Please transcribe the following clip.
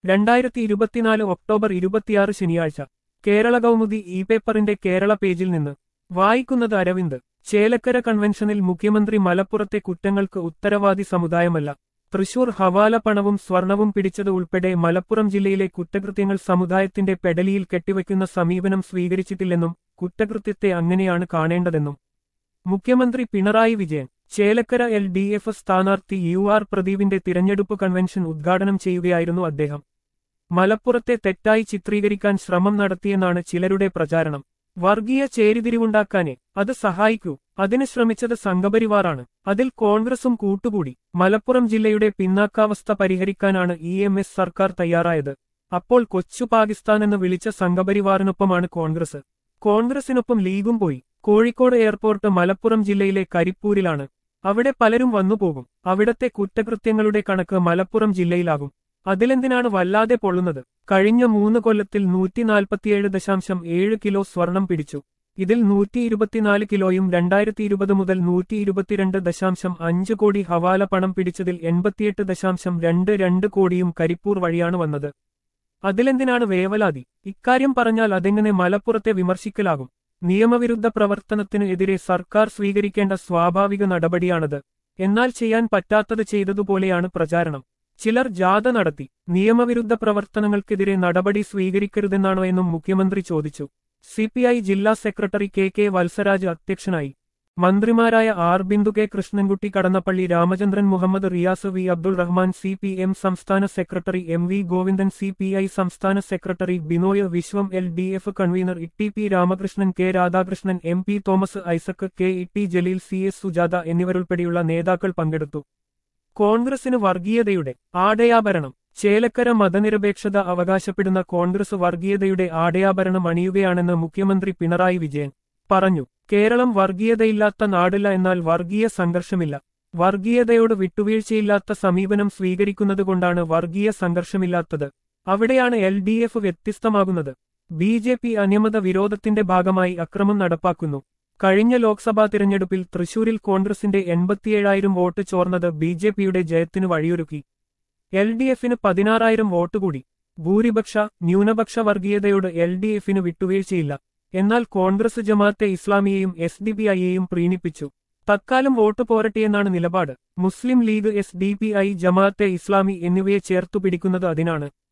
രണ്ടായിരത്തി ഇരുപത്തിനാല് ഒക്ടോബർ ഇരുപത്തിയാറ് ശനിയാഴ്ച കേരള കൗമുദി ഇ പേപ്പറിന്റെ കേരള പേജിൽ നിന്ന് വായിക്കുന്നത് അരവിന്ദ് ചേലക്കര കൺവെൻഷനിൽ മുഖ്യമന്ത്രി മലപ്പുറത്തെ കുറ്റങ്ങൾക്ക് ഉത്തരവാദി സമുദായമല്ല തൃശൂർ ഹവാല പണവും സ്വർണവും പിടിച്ചത് ഉൾപ്പെടെ മലപ്പുറം ജില്ലയിലെ കുറ്റകൃത്യങ്ങൾ സമുദായത്തിന്റെ പെടലിയിൽ കെട്ടിവയ്ക്കുന്ന സമീപനം സ്വീകരിച്ചിട്ടില്ലെന്നും കുറ്റകൃത്യത്തെ അങ്ങനെയാണ് കാണേണ്ടതെന്നും മുഖ്യമന്ത്രി Pinarayi Vijayan Chelakkara L D F സ്ഥാനാർത്ഥി യു ആർ പ്രദീപിന്റെ തിരഞ്ഞെടുപ്പ് കൺവെൻഷൻ ഉദ്ഘാടനം ചെയ്യുകയായിരുന്നു അദ്ദേഹം മലപ്പുറത്തെ തെറ്റായി ചിത്രീകരിക്കാൻ ശ്രമം നടത്തിയെന്നാണ് ചിലരുടെ പ്രചാരണം വർഗീയ ചേരിതിരിവുണ്ടാക്കാനേ അത് സഹായിക്കൂ അതിന് ശ്രമിച്ചത് സംഘപരിവാറാണ് അതിൽ കോൺഗ്രസും കൂട്ടുകൂടി മലപ്പുറം ജില്ലയുടെ പിന്നാക്കാവസ്ഥ പരിഹരിക്കാനാണ് ഇ എം എസ് സർക്കാർ തയ്യാറായത് അപ്പോൾ കൊച്ചു പാകിസ്ഥാൻ എന്ന് വിളിച്ച സംഘപരിവാറിനൊപ്പമാണ് കോൺഗ്രസ് കോൺഗ്രസിനൊപ്പം ലീഗും പോയി കോഴിക്കോട് എയർപോർട്ട് മലപ്പുറം ജില്ലയിലെ കരിപ്പൂരിലാണ് അവിടെ പലരും വന്നുപോകും അവിടത്തെ കുറ്റകൃത്യങ്ങളുടെ കണക്ക് മലപ്പുറം ജില്ലയിലാകും അതിലെന്തിനാണ് വല്ലാതെ പൊള്ളുന്നത് കഴിഞ്ഞ മൂന്ന് കൊല്ലത്തിൽ നൂറ്റി നാൽപ്പത്തിയേഴ് ദശാംശം ഏഴ് കിലോ സ്വർണം പിടിച്ചു ഇതിൽ നൂറ്റി ഇരുപത്തിനാല് കിലോയും രണ്ടായിരത്തി ഇരുപത് മുതൽ നൂറ്റി ഇരുപത്തിരണ്ട് ദശാംശം അഞ്ച് കോടി ഹവാല പണം പിടിച്ചതിൽ എൺപത്തിയെട്ട് ദശാംശം രണ്ട് രണ്ട് കോടിയും കരിപ്പൂർ വഴിയാണ് വന്നത് അതിലെന്തിനാണ് വേവലാതി ഇക്കാര്യം പറഞ്ഞാൽ അതെങ്ങനെ മലപ്പുറത്തെ വിമർശിക്കലാകും നിയമവിരുദ്ധ പ്രവർത്തനത്തിന് എതിരെ സർക്കാർ സ്വീകരിക്കേണ്ട സ്വാഭാവിക നടപടിയാണത് എന്നാൽ ചെയ്യാൻ പറ്റാത്തത് ചെയ്തതുപോലെയാണ് പ്രചാരണം ചിലർ ജാഥ നടത്തി നിയമവിരുദ്ധ പ്രവർത്തനങ്ങൾക്കെതിരെ നടപടി സ്വീകരിക്കരുതെന്നാണോ എന്നും മുഖ്യമന്ത്രി ചോദിച്ചു സിപിഐ ജില്ലാ സെക്രട്ടറി കെ കെ വത്സരാജ് അധ്യക്ഷനായി മന്ത്രിമാരായ R Bindu K Krishnankutty Kadannappally Ramachandran Muhammad Riyas V Abdul Rahman C P M സംസ്ഥാന secretary M V Govindan C P I സംസ്ഥാന secretary Binoy Viswam L D F convener E T P Ramakrishnan K Radhakrishnan M P Thomas Isaac K E T Jaleel C S Sujatha എന്നിവരുൾപ്പെടെയുള്ള നേതാക്കൾ പങ്കെടുത്തു കോൺഗ്രസിന് വർഗീയതയുടെ ആടയാഭരണം ചേലക്കര മതനിരപേക്ഷത അവകാശപ്പെടുന്ന കോൺഗ്രസ് വർഗീയതയുടെ ആടയാഭരണം അണിയുകയാണെന്ന് മുഖ്യമന്ത്രി പിണറായി വിജയൻ പറഞ്ഞു കേരളം വർഗീയതയില്ലാത്ത നാടില്ല എന്നാൽ വർഗീയ സംഘർഷമില്ല വർഗീയതയോട് വിട്ടുവീഴ്ചയില്ലാത്ത സമീപനം സ്വീകരിക്കുന്നതുകൊണ്ടാണ് വർഗീയ സംഘർഷമില്ലാത്തത് അവിടെയാണ് എൽ ഡി എഫ് വ്യത്യസ്തമാകുന്നത് ബി ജെ പി അന്യമത വിരോധത്തിന്റെ ഭാഗമായി അക്രമം നടപ്പാക്കുന്നു കഴിഞ്ഞ ലോക്സഭാ തിരഞ്ഞെടുപ്പിൽ തൃശൂരിൽ കോൺഗ്രസിന്റെ എൺപത്തിയേഴായിരം വോട്ട് ചോർന്നത് ബി ജെ പിയുടെ ജയത്തിനു വഴിയൊരുക്കി എൽ ഡി എഫിന് പതിനാറായിരം വോട്ട് കൂടി ഭൂരിപക്ഷ ന്യൂനപക്ഷ വർഗീയതയോട് എൽ ഡി എഫിന് വിട്ടുവീഴ്ചയില്ല എന്നാൽ കോൺഗ്രസ് ജമാഅത്തെ ഇസ്ലാമിയെയും എസ് ഡി പി ഐയെയും പ്രീണിപ്പിച്ചു തത്കാലം വോട്ട് പോരട്ടെയെന്നാണ് നിലപാട് Muslim League S D P I Jamaate Islami എന്നിവയെ ചേർത്തു പിടിക്കുന്നത് അതിനാണ്